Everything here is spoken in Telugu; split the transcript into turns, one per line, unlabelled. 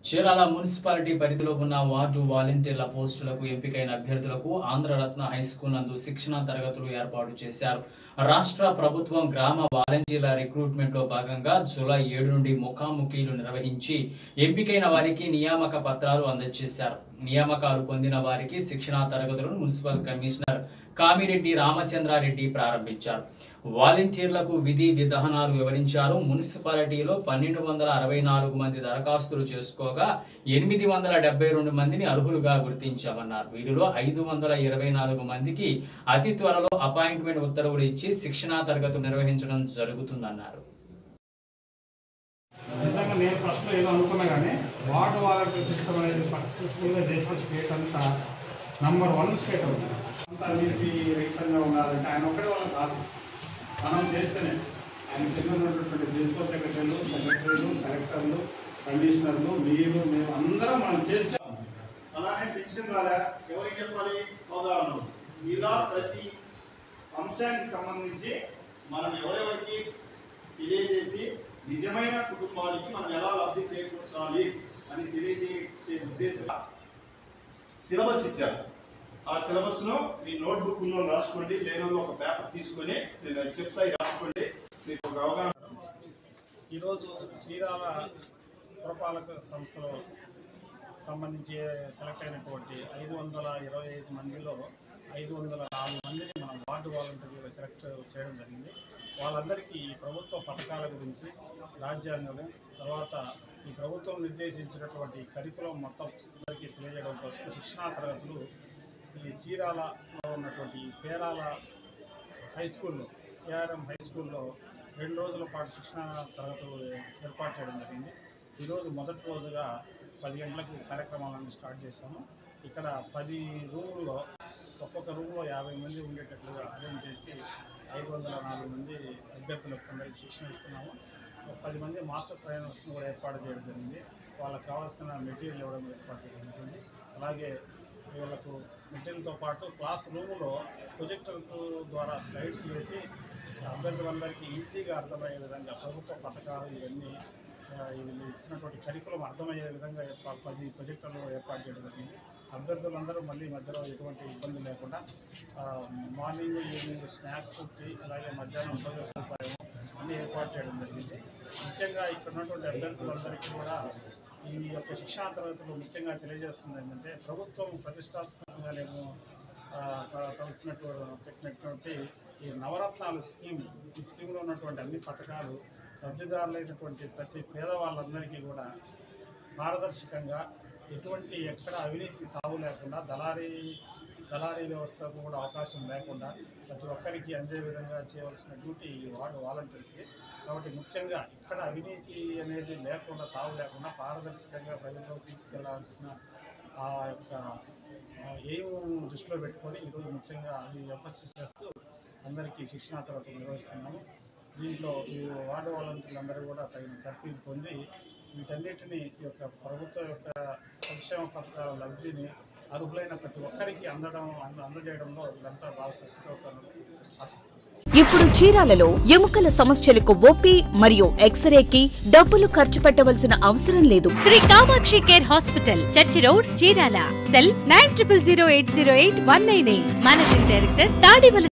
చీరాల మున్సిపాలిటీ పరిధిలో ఉన్న వార్డు వాలంటీర్ల పోస్టులకు ఎంపికైన అభ్యర్థులకు ఆంధ్రరత్న హై స్కూల్ నందు శిక్షణ తరగతులు ఏర్పాటు చేశారు రాష్ట్ర ప్రభుత్వం గ్రామ వాలంటీర్ల రిక్రూట్మెంట్ లో భాగంగా జూలై ఏడు నుండి ముఖాముఖీలు నిర్వహించి ఎంపికైన వారికి నియామక పత్రాలు అందజేశారు నియామకాలు పొందిన వారికి శిక్షణా తరగతులను మున్సిపల్ కమిషనర్ కామిరెడ్డి రామచంద్రారెడ్డి ప్రారంభించారు వాలంటీర్లకు విధి విధానాలు వివరించారు మున్సిపాలిటీలో పన్నెండు వందల అరవై నాలుగు మంది దరఖాస్తులు చేసుకోగా ఎనిమిది వందల డెబ్బై రెండు మందిని అర్హులుగా గుర్తించామన్నారు వీరిలో ఐదు వందల ఇరవై నాలుగు మందికి అతి త్వరలో అపాయింట్మెంట్ ఉత్తర్వులు ఇచ్చి శిక్షణా తరగతులు నిర్వహించడం జరుగుతుందన్నారు
నిజంగా నేను ఫస్ట్ ఏదో అనుకున్నా కానీ వాటర్ వాలంటీర్ సిస్టమ్ అనేది సక్సెస్ఫుల్గా దేశం స్టేట్ అంతా నంబర్ వన్ స్టేట్ అవుతుంది అంతా వీరికి రిక్తంగా ఉండాలంటే ఆయన ఒక్కడే వాళ్ళకి కాదు మనం చేస్తేనే ఆయన కింద ఉన్నటువంటి ప్రిన్సిపల్ సెక్రటరీలు సెక్రటరీలు కలెక్టర్లు కమిషనర్లు మీరు మేము అందరం మనం చేస్తే
అలానే పెన్షన్ ద్వారా ఎవరికి చెప్పాలి అవగాహన ఉంది. ఇలా ప్రతి అంశానికి సంబంధించి మనం ఎవరెవరికి తెలియజేసి నిజమైన కుటుంబానికి మనం ఎలా లబ్ధి చేకూర్చాలి అని తెలియజేసే ఉద్దేశంగా సిలబస్ ఇచ్చారు ఆ సిలబస్ ను మీ నోట్బుక్ లో రాసుకోండి లేని వాళ్ళు ఒక పేపర్ తీసుకొని నేను చెప్తా ఇది రాసుకోండి మీకు ఒక అవగాహన
ఈరోజు చీరాల పురపాలక సంస్థలో సంబంధించి సెలెక్ట్ అయినటువంటి ఐదు వందల ఇరవై ఐదు మందిలో ఐదు వందల నాలుగు మందిని మనం వార్డు వాలంటీర్లుగా సెలెక్ట్ చేయడం జరిగింది వాళ్ళందరికీ ఈ ప్రభుత్వ పథకాల గురించి రాజ్యాంగము తర్వాత ఈ ప్రభుత్వం నిర్దేశించినటువంటి కరికులం మొత్తం అందరికీ తెలియజేయడం కోసం శిక్షణా తరగతులు ఈ చీరాలలో ఉన్నటువంటి పేరాల హై స్కూల్లో ఏఆర్ఎం హై స్కూల్లో రెండు రోజుల పాటు శిక్షణ తరగతులు ఏర్పాటు చేయడం జరిగింది ఈరోజు మొదటి రోజుగా పది గంటలకు కార్యక్రమాలను స్టార్ట్ చేశాము ఇక్కడ పది రూముల్లో ఒక్కొక్క రూమ్లో యాభై మంది ఉండేటట్లుగా అరేంజ్ చేసి ఐదు వందల నాలుగు మంది అభ్యర్థులకు కొందరికి శిక్షణ ఇస్తున్నాము ఒక పది మంది మాస్టర్ ట్రైనర్స్ని కూడా ఏర్పాటు చేయడం జరిగింది వాళ్ళకి కావాల్సిన మెటీరియల్ ఇవ్వడం ఏర్పాటు చేయడం జరిగింది అలాగే వీళ్ళకు మెటీరియల్తో పాటు క్లాస్ రూములో ప్రొజెక్టర్ ద్వారా స్లైడ్స్ వేసి అభ్యర్థులందరికీ ఈజీగా అర్థమయ్యే విధంగా ప్రభుత్వ పథకాలు ఇవన్నీ ఆ, వీళ్ళు ఇచ్చినటువంటి కరికులం అర్థమయ్యే విధంగా ఏర్పా- పది ప్రొజెక్టర్లు ఏర్పాటు చేయడం జరిగింది అభ్యర్థులందరూ మళ్ళీ మధ్యలో ఎటువంటి ఇబ్బంది లేకుండా ఆ, మార్నింగ్ ఈవినింగ్ స్నాక్స్ టీ అలాగే మధ్యాహ్నం భోజన సదుపాయం అన్నీ ఏర్పాటు చేయడం జరిగింది ముఖ్యంగా ఇక్కడ ఉన్నటువంటి అభ్యర్థులందరికీ కూడా ఈ యొక్క శిక్షణా తరగతులు ముఖ్యంగా తెలియజేస్తుంది ఏంటంటే ప్రభుత్వం ప్రతిష్టాత్మకంగా నేను ఆ, త- తలచినట్టు పెట్టినటువంటి ఈ నవరత్నాలు స్కీమ్ ఈ స్కీమ్లో ఉన్నటువంటి అన్ని పథకాలు లబ్ధిదారులైనటువంటి ప్రతి పేదవాళ్ళందరికీ కూడా పారదర్శకంగా ఎటువంటి ఎక్కడ అవినీతికి తావు లేకుండా దళారీ దళారీ వ్యవస్థకు కూడా అవకాశం లేకుండా ప్రతి ఒక్కరికి అందే విధంగా చేయవలసిన డ్యూటీ ఈ వార్డు వాలంటీర్స్కి కాబట్టి ముఖ్యంగా ఇక్కడ అవినీతి అనేది లేకుండా తావు లేకుండా పారదర్శకంగా ప్రజల్లోకి తీసుకెళ్లాల్సిన ఆ యొక్క ఎయిమ్ దృష్టిలో పెట్టుకొని ఈరోజు ముఖ్యంగా ఈ ఎంఫసిస్ చేస్తూ అందరికీ శిక్షణా తరగతులు నిర్వహిస్తున్నాము దీంట్లో ఈ వార్డు వాలంటీర్లందరూ కూడా తగిన తర్ఫీదు పొంది వీటన్నిటిని ఈ యొక్క ప్రభుత్వ యొక్క సంక్షేమ పథకాల లబ్ధిని అర్హులైన ప్రతి ఒక్కరికి అందడం అంద అందజేయడంలో వీళ్ళంతా బాగా సక్సెస్ అవుతారని ఆశిస్తున్నాను
ఇప్పుడు చీరాలలో ఎముకల సమస్యలకు ఓపీ మరియు ఎక్స్రేకి డబ్బులు ఖర్చు పెట్టవలసిన అవసరం లేదు
Shri Kamakshi care hospital church road Chirala cell nine triple zero eight zero eight one nine eight managing director తాడివల